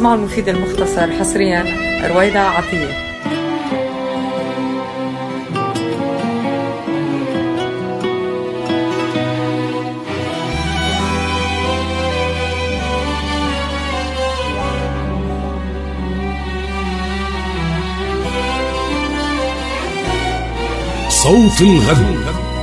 اسمعوا المفيد المختصر حصريا رويدا عطيه صوت الغد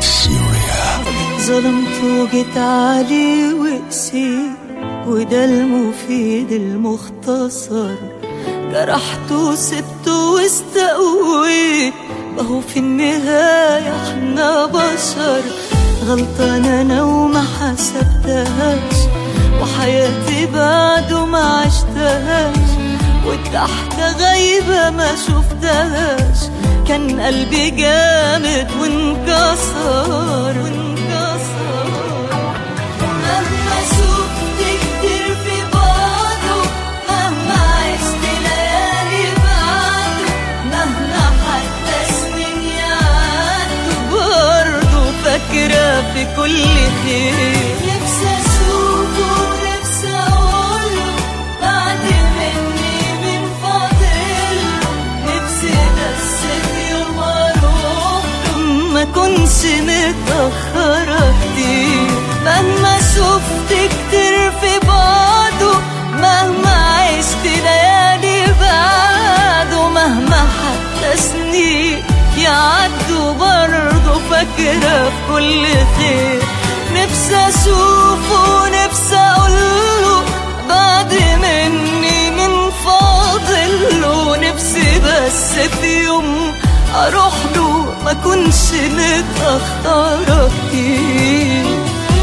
ظلمت وجيت علي وقسيت وده المفيد المختصر جرحت وسبت واستقويت ما في النهاية احنا بشر غلطان انا وما حسبتهاش وحياتي بعده ما عشتهاش والضحكة غايبة ما شفتهاش كان قلبي جامد وانكسر وانكسر مهما شفت كتير في بعضه مهما عشت ليالي بعده مهما حتى سنين يعدوا برضه فاكرة في كل خير نفسي أشوفه ونفسي أقوله بعد مني من فاضله نفسي بس في يوم أروح ما كنش متأخرة كتير مهما شفت كتير في بعضه مهما عشت ليالي بعده مهما حتى سنين يعدوا برضه فاكرة في كل خير نفسي أشوفه ونفسي أقوله بعد مني من فاضله نفسي بس في يوم اروح له ما كنش متأخرة كتير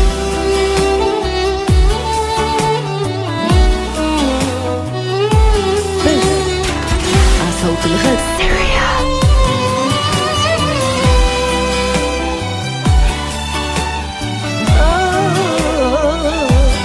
على صوت الغد آه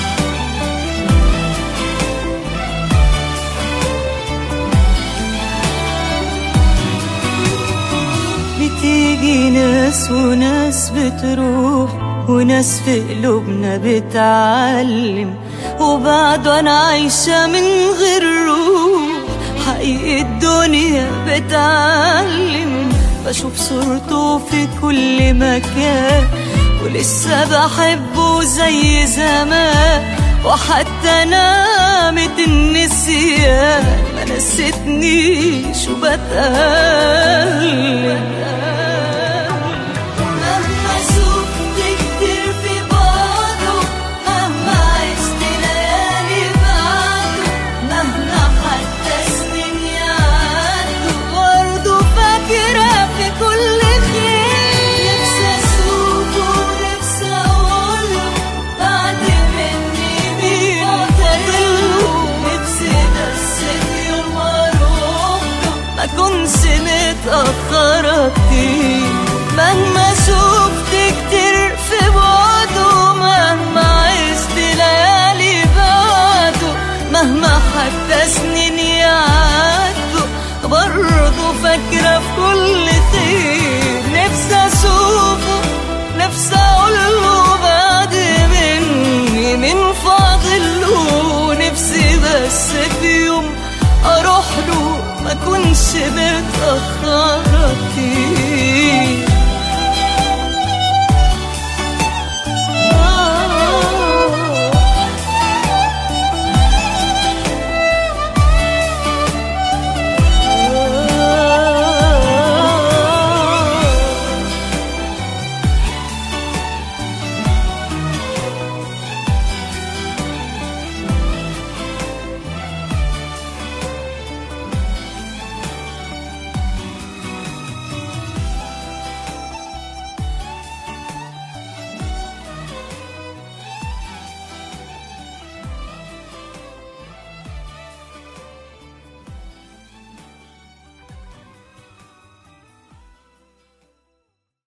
بتيجي ناس وناس بتروح وناس في قلوبنا بتعلم وبعد انا عايشة من غير روح حقيقة الدنيا بتعلم بشوف صورته في كل مكان ولسه بحبه زي زمان وحتى نامت النسيان ما نستنيش وبتألم مهما شفت كتير في بعضه مهما عشت ليالي بعده مهما حتى سنين يعدوا برضه فاكرة في كل خير نفسي أشوفه ونفسي أقوله بعد مني مين فاضله نفسي بس في يوم أروح له ما كنش متأخرة كتير مهما شفت كتير في بعده مهما عشت ليالي بعده مهما حتى سنين يعدوا برضه فاكرة في كل خير نفسي أشوفه نفسي أقوله بعد مني من فاضله نفسي بس في يوم اروح له ما كنش متاخره كتير